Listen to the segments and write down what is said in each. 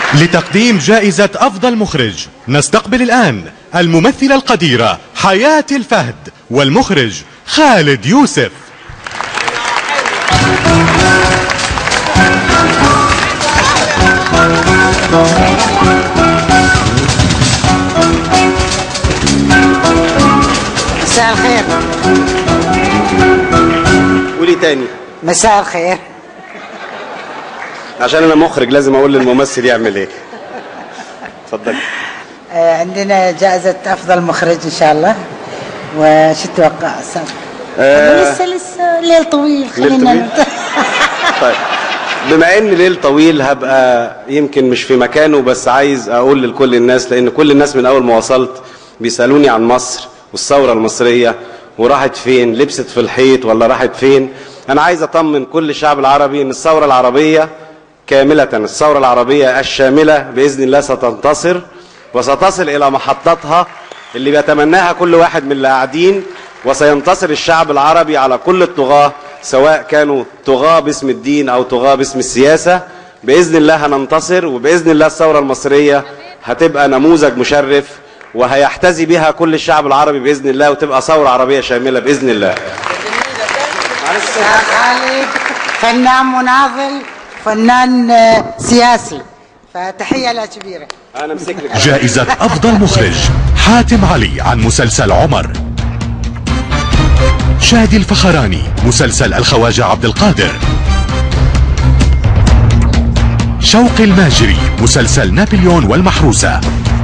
لتقديم جائزة أفضل مخرج نستقبل الآن الممثلة القديرة حياة الفهد والمخرج خالد يوسف مساء الخير قولي تاني مساء الخير عشان انا مخرج لازم اقول للممثل يعمل ايه اتفضل آه، عندنا جائزة أفضل مخرج إن شاء الله وش تتوقع أستاذ؟ آه. لسه لسه ليل طويل ليل خلينا طويل؟ نبدأ. طيب بما ان ليل طويل هبقى يمكن مش في مكانه بس عايز اقول لكل الناس لان كل الناس من اول ما وصلت بيسالوني عن مصر والثوره المصريه وراحت فين لبست في الحيط ولا راحت فين انا عايز اطمن كل الشعب العربي ان الثوره العربيه كامله الثوره العربيه الشامله باذن الله ستنتصر وستصل الى محطتها اللي بيتمناها كل واحد من اللي قاعدين وسينتصر الشعب العربي على كل الطغاة سواء كانوا طغاة باسم الدين أو طغاة باسم السياسة بإذن الله هننتصر وبإذن الله الثورة المصرية هتبقى نموذج مشرف وهيحتذي بها كل الشعب العربي بإذن الله وتبقى ثورة عربية شاملة بإذن الله أستاذ خالد فنان مناضل فنان آه، سياسي فتحية له كبيرة أنا مسك لك جائزة أفضل مخرج حاتم علي عن مسلسل عمر شادي الفخراني مسلسل الخواجة عبد القادر شوقي الماجري مسلسل نابليون والمحروسة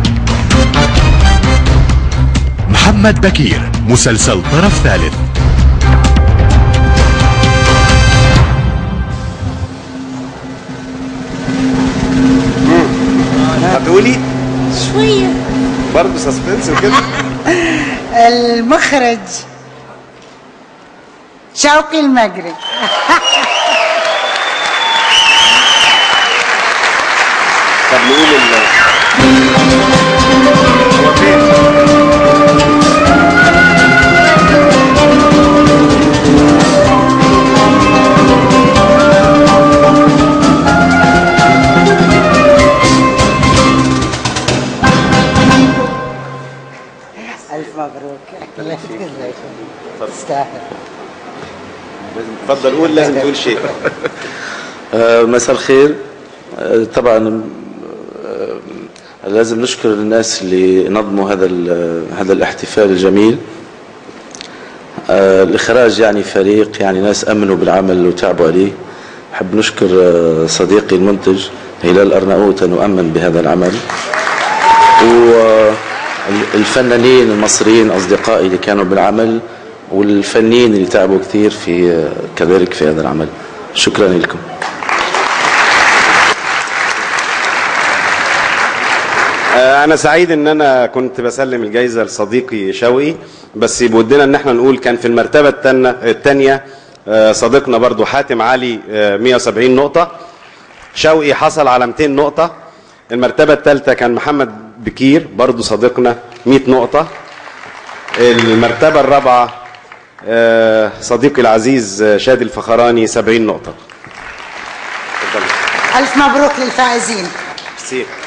محمد بكير مسلسل طرف ثالث هتقولي شوية برضه سسبنس وكده المخرج شوقي المجري طب نقول ال هو فين؟ ألف مبروك الله يخليك تستاهل لازم تفضل قول لازم تقول شيء آه، مساء الخير آه، طبعا آه، لازم نشكر الناس اللي نظموا هذا ال- هذا الاحتفال الجميل آه، الإخراج يعني فريق يعني ناس أمنوا بالعمل وتعبوا عليه أحب نشكر آه، صديقي المنتج هلال أرناؤوط أنه أمن بهذا العمل والفنانين المصريين أصدقائي اللي كانوا بالعمل والفنيين اللي تعبوا كثير في آه، كذلك في هذا العمل شكرا لكم آه، انا سعيد ان انا كنت بسلم الجائزه لصديقي شوقي بس بودنا ان احنا نقول كان في المرتبه الثانيه صديقنا برضو حاتم علي آه، 170 نقطه شوقي حصل على 200 نقطه المرتبه الثالثه كان محمد بكير برضو صديقنا 100 نقطه المرتبه الرابعه آه، صديقي العزيز آه، شادي الفخراني 70 نقطه اتفضل ألف مبروك للفائزين ميرسي